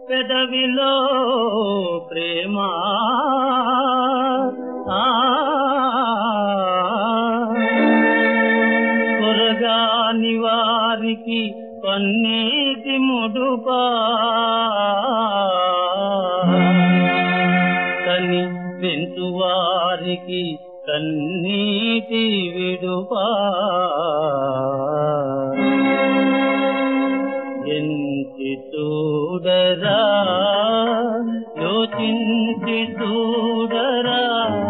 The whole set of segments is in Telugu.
పెదవిలో ప్రేమ ఆ, కొరగాని వారికి పన్నీటి ముడుపా కని పెంచు వారికి కన్నీటి విడుపా ఎంచి చూడరా యోచించి చూడరా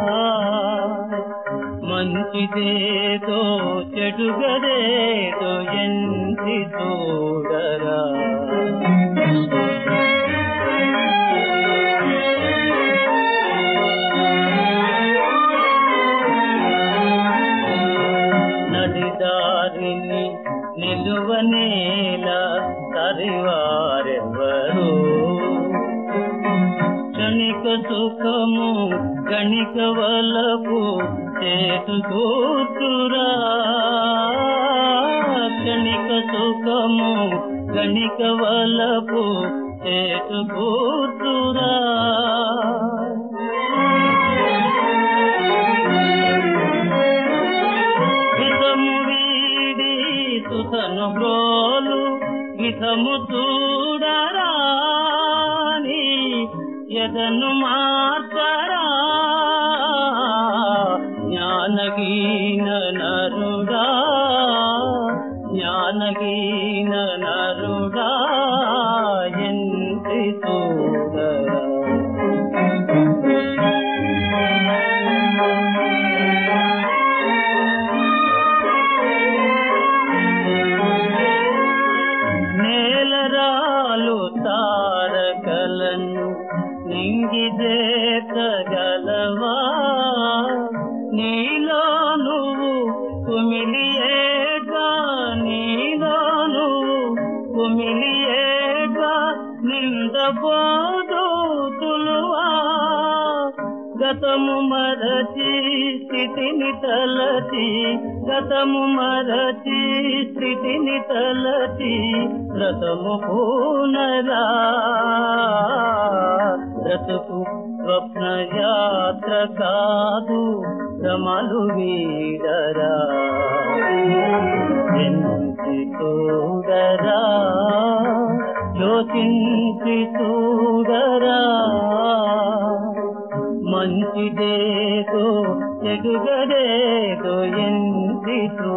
మంచిదేదో చెడుగదేదో ఎంచి చూడరా నడిదారిని నిలువనేల తరివారెవరు క్షణిక సుఖము గణిక వలపు చేతుకూతురా క్షణిక సుఖము గణిక వలపు చేతుకూతురా హితము వీడి సుతను బ్రోలు హితము చూడరా నీ ఎదను మార్చరా జ్ఞానగీన నరుడా జ్ఞానగీన నరుడా ఎంతి చూడరా నేలరాలు తారకలను నింగిదేతగలవా నీలో నువ్వు కుమిలియేగా నీలో నువ్వు కుమిలియేగా నిందపోదు తులువా గతము మరచి స్థితిని తలచి గతము మరచి స్థితిని తలచి రథము పూనరా బ్రతుకు స్వప్న యాత్ర కాదు భ్రమలు వీడరా ఎంచి చూడరా యోచించి చూడరా మంచిదేదో చెడుగదేదో ఎంచి